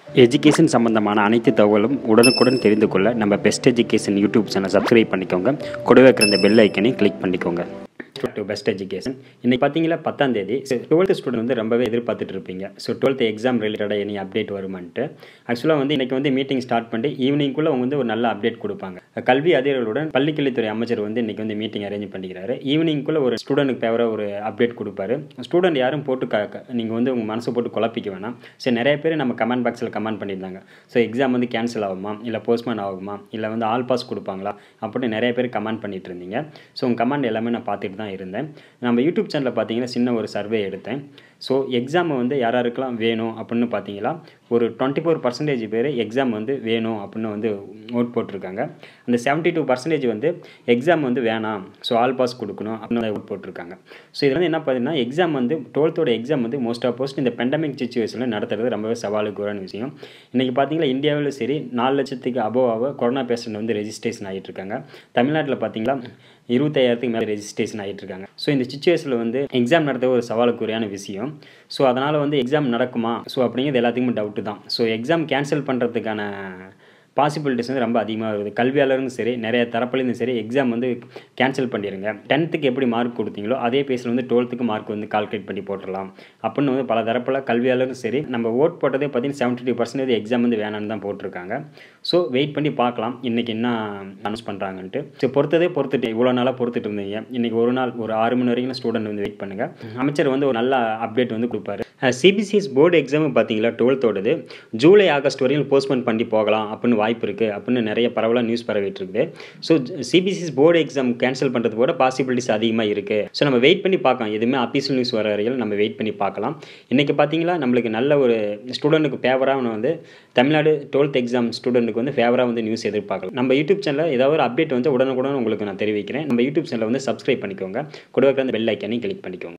education சம்பந்தமான அனைத்து தகவலும் உடனுக்குடன் தெரிந்து கொள்ள நம்ம best education YouTube channel subscribe பண்ணிக்கோங்க கூடவே இருக்கிற இந்த பெல் ஐக்கனை கிளிக் பண்ணிக்கோங்க டு பெஸ்ட் எஜுகேஷன் இன்னைக்கு பார்த்தீங்களா பத்தாம் தேதி டுவெல்த் ஸ்டூடெண்ட் வந்து ரொம்பவே எதிர்பார்த்துட்டு இருப்பீங்க ஸோ டுவெல்த் எக்ஸாம் ரிலேட்டடாக எனி அப்டேட் வருமான்ட்டு ஆக்சுவலாக வந்து இன்னைக்கு வந்து மீட்டிங் ஸ்டார்ட் பண்ணி ஈவினிங்குள்ளே அவங்க வந்து ஒரு நல்ல அப்டேட் கொடுப்பாங்க கல்வி அதிகாரிகளுடன் பள்ளிக்கல்வித்துறை அமைச்சர் வந்து இன்னைக்கு வந்து மீட்டிங் அரேஞ்ச் பண்ணிக்கிறாரு ஈவினிங்குள்ளே ஒரு ஸ்டூடெண்ட்டுக்கு ஃபேவராக ஒரு அப்டேட் கொடுப்பாரு ஸ்டூடெண்ட் யாரும் போட்டு க நீங்கள் வந்து உங்கள் மனசை போட்டு குழப்பிக்க வேணாம் சரி நிறைய பேர் நம்ம கமெண்ட் பாக்ஸில் கமெண்ட் பண்ணியிருந்தாங்க ஸோ எக்ஸாம் வந்து கேன்சல் ஆகுமா இல்லை போஸ்ட்மேன் ஆகுமா இல்லை வந்து ஆல் பாஸ் கொடுப்பாங்களா அப்படின்னு நிறைய பேர் கமெண்ட் பண்ணிட்டு இருந்தீங்க ஸோ உங்கள் கமெண்ட் எல்லாமே நான் பார்த்துட்டு தான் இருந்தேன் நம்ம யூடியூப் சேனலில் பார்த்தீங்கன்னா சின்ன ஒரு சர்வே எடுத்தேன் ஸோ எக்ஸாம் வந்து யார் யாருக்கெல்லாம் வேணும் அப்படின்னு பார்த்தீங்களா ஒரு டுவெண்ட்டி ஃபோர் பர்சன்டேஜ் பேர் எக்ஸாம் வந்து வேணும் அப்படின்னு வந்து ஓட் போட்டிருக்காங்க அந்த செவன்ட்டி டூ பர்சன்டேஜ் வந்து எக்ஸாம் வந்து வேணாம் ஸோ ஆல் பாஸ் கொடுக்கணும் அப்படின்னு ஓட் போட்டிருக்காங்க ஸோ இது வந்து என்ன பார்த்தீங்கன்னா எக்ஸாம் வந்து டுவெல்த்தோட எக்ஸாம் வந்து மோஸ்ட் ஆஃப் போஸ்ட் இந்த பெண்டமிக் சுச்சுவேஷனில் நடத்துறது ரொம்பவே சவாலுக்குறான விஷயம் இன்றைக்கி பார்த்தீங்கன்னா இந்தியாவில் சரி நாலு லட்சத்துக்கு அபோவாக கொரோனா பேஷண்ட் வந்து ரெஜிஸ்ட்ரேஷன் ஆகிட்டு இருக்காங்க தமிழ்நாட்டில் பார்த்தீங்களா இருபத்தாயிரத்துக்கு மேலே ரெஜிஸ்ட்ரேஷன் ஆகிட்டு இருக்காங்க ஸோ இந்த சுச்சுவேஷனில் வந்து எக்ஸாம் நடத்த ஒரு சவாலுக்குரியான விஷயம் ஸோ அதனால் வந்து எக்ஸாம் நடக்குமா ஸோ அப்படிங்கிறது எல்லாத்துக்குமே டவுட்டு தான் ஸோ எக்ஸாம் கேன்சல் பண்ணுறதுக்கான பாசிபிலிட்டிஸ் வந்து ரொம்ப அதிகமாக இருக்குது கல்வியாளரும் சரி நிறைய தரப்புலேருந்து சரி எக்ஸாம் வந்து கேன்சல் பண்ணிடுங்க டென்த்துக்கு எப்படி மார்க் கொடுத்தீங்களோ அதே பேஸில் வந்து டுவெல்த்துக்கு மார்க் வந்து கால்குலேட் பண்ணி போட்டுடலாம் அப்படின்னு வந்து பல தரப்பில் கல்வியாளரும் சரி நம்ம ஓட் போட்டதே பார்த்தீங்கன்னா செவன்ட்டி டூ பர்சன்டேஜ் எக்ஸாம் வந்து வேணான்னு தான் போட்டிருக்காங்க ஸோ வெயிட் பண்ணி பார்க்கலாம் இன்றைக்கி என்ன அனௌன்ஸ் பண்ணுறாங்கன்ட்டு ஸோ பொறுத்ததே பொறுத்துட்டு இவ்வளோ நாளாக பொறுத்துட்டு இருந்தீங்க இன்றைக்கி ஒரு நாள் ஒரு ஆறு மணி வரைக்கும் ஸ்டூடெண்ட் வந்து வெயிட் பண்ணுங்கள் அமைச்சர் வந்து ஒரு நல்ல அப்டேட் வந்து கொடுப்பாரு சிபிசிஎஸ் போர்டு எக்ஸாம் பார்த்தீங்களா டுவெல்த்தோடது ஜூலை ஆகஸ்ட் வரையும் போஸ்ட்போன் பண்ணி போகலாம் அப்படின்னு வாய்ப்பு இருக்குது அப்படின்னு நிறைய பரவலாக நியூஸ் பரவிட்டு இருக்குது so CBCS board exam cancel பண்ணுறது கூட பாசிபிலிட்டிஸ் அதிகமாக இருக்குது ஸோ நம்ம வெயிட் பண்ணி பார்க்கலாம் எதுவுமே அஃபீஷியல் நியூஸ் வர வரையில் நம்ம வெயிட் பண்ணி பார்க்கலாம் இன்றைக்கி பார்த்தீங்களா நம்மளுக்கு நல்ல ஒரு ஸ்டூடெண்ட்டுக்கு ஃபேவராக வந்து தமிழ்நாடு டுவெல்த் எக்ஸாம் ஸ்டூடெண்ட்டுக்கு வந்து ஃபேவராக வந்து நியூஸ் எதிர்பார்க்கலாம் நம்ம யூடியூப் சேனலில் ஏதாவது ஒரு அப்டேட் வந்து உடனுக்குடன் உங்களுக்கு நான் தெரிவிக்கிறேன் நம்ம யூடியூப் சேனலில் வந்து சப்ஸ்கிரைப் பண்ணிக்கோங்க கூட இருக்கிற அந்த பெல் ஐக்கானையும் கிளிக் பண்ணிக்கோங்க